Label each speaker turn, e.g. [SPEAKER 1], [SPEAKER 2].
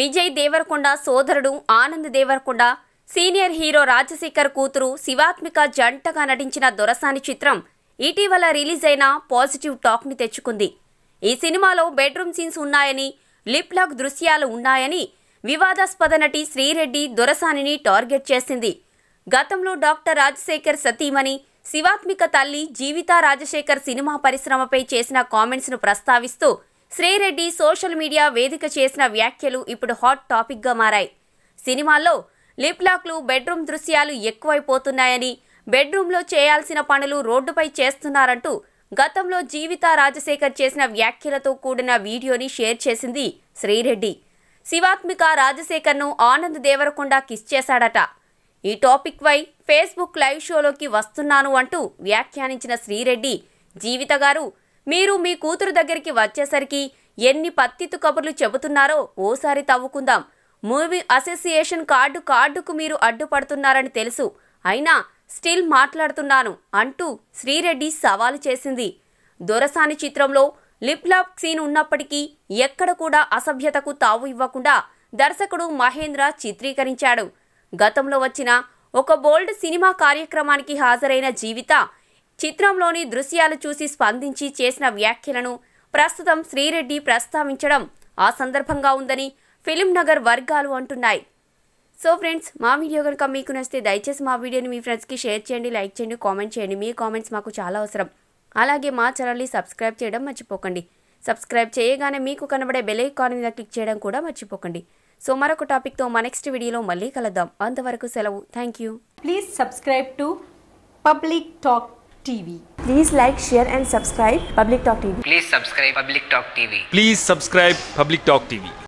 [SPEAKER 1] విజయ్ దేవరకొండ సోదరుడు Anand Deverakonda senior hero Rajasekhar కూతురు శివాత్మిక జంటగా నటించిన దొరసాని చిత్రం ఇటీవల రిలీజ్ అయిన పాజిటివ్ టాక్ ని తెచ్చుకుంది ఈ సినిమాలో బెడ్రూమ్ సీన్స్ ఉన్నాయని లిప్ లాక్ దృశ్యాలు ఉన్నాయని వివాదాస్పద నటి శ్రీరెడ్డి దొరసానిని టార్గెట్ చేసింది గతంలో డాక్టర్ రాజశేఖర్ సతీమణి శివాత్మిక తల్లి జీవితా రాజశేఖర్ సినిమా పరిశ్రమపై చేసిన కామెంట్స్ ను ప్రస్తావిస్తూ శ్రీరెడ్డి సోషల్ మీడియా వేదిక చేసిన వ్యాఖ్యలు ఇప్పుడు హాట్ టాపిక్ గా మారాయి సినిమాల్లో లిప్ లాక్లు బెడ్రూమ్ దృశ్యాలు ఎక్కువైపోతున్నాయని బెడ్రూమ్లో చేయాల్సిన పనులు రోడ్డుపై చేస్తున్నారంటూ గతంలో జీవితా రాజశేఖర్ చేసిన వ్యాఖ్యలతో కూడిన వీడియోని షేర్ చేసింది శ్రీరెడ్డి శివాత్మిక రాజశేఖర్ను ఆనంద్ దేవరకొండ కిస్ చేశాడట ఈ టాపిక్ పై ఫేస్బుక్ లైవ్ షోలోకి వస్తున్నాను అంటూ వ్యాఖ్యానించిన శ్రీరెడ్డి జీవిత గారు మీరు మీ కూతురు దగ్గరికి వచ్చేసరికి ఎన్ని పత్తితు కబుర్లు చెబుతున్నారో ఓసారి తవ్వుకుందాం మూవీ అసోసియేషన్ కార్డు కార్డుకు మీరు అడ్డుపడుతున్నారని తెలుసు అయినా స్టిల్ మాట్లాడుతున్నాను అంటూ శ్రీరెడ్డి సవాలు చేసింది దొరసాని చిత్రంలో లిప్ లాప్ సీన్ ఉన్నప్పటికీ ఎక్కడ కూడా అసభ్యతకు తావు ఇవ్వకుండా దర్శకుడు మహేంద్ర చిత్రీకరించాడు గతంలో వచ్చిన ఒక బోల్డ్ సినిమా కార్యక్రమానికి హాజరైన జీవిత చిత్రంలోని దృశ్యాలు చూసి స్పందించి చేసిన వ్యాఖ్యలను ప్రస్తుతం శ్రీరెడ్డి ప్రస్తావించడం ఆ సందర్భంగా ఉందని ఫిలిం నగర్ వర్గాలు అంటున్నాయి సో ఫ్రెండ్స్ మా వీడియో కనుక మీకు నచ్చితే దయచేసి మా వీడియోని మీ ఫ్రెండ్స్కి షేర్ చేయండి లైక్ చేయండి కామెంట్ చేయండి మీ కామెంట్స్ మాకు చాలా అవసరం అలాగే మా ఛానల్ని సబ్స్క్రైబ్ చేయడం మర్చిపోకండి సబ్స్క్రైబ్ చేయగానే మీకు కనబడే బెల్ ఐకాన్ మీద క్లిక్ చేయడం కూడా మర్చిపోకండి సో మరొక టాపిక్తో మా నెక్స్ట్ వీడియోలో మళ్ళీ కలుద్దాం అంతవరకు సెలవు thank you
[SPEAKER 2] Please subscribe to Public Talk TV.
[SPEAKER 3] Please like, share, and subscribe Public Talk TV.
[SPEAKER 4] Please subscribe Public Talk TV.
[SPEAKER 5] Please subscribe Public Talk TV.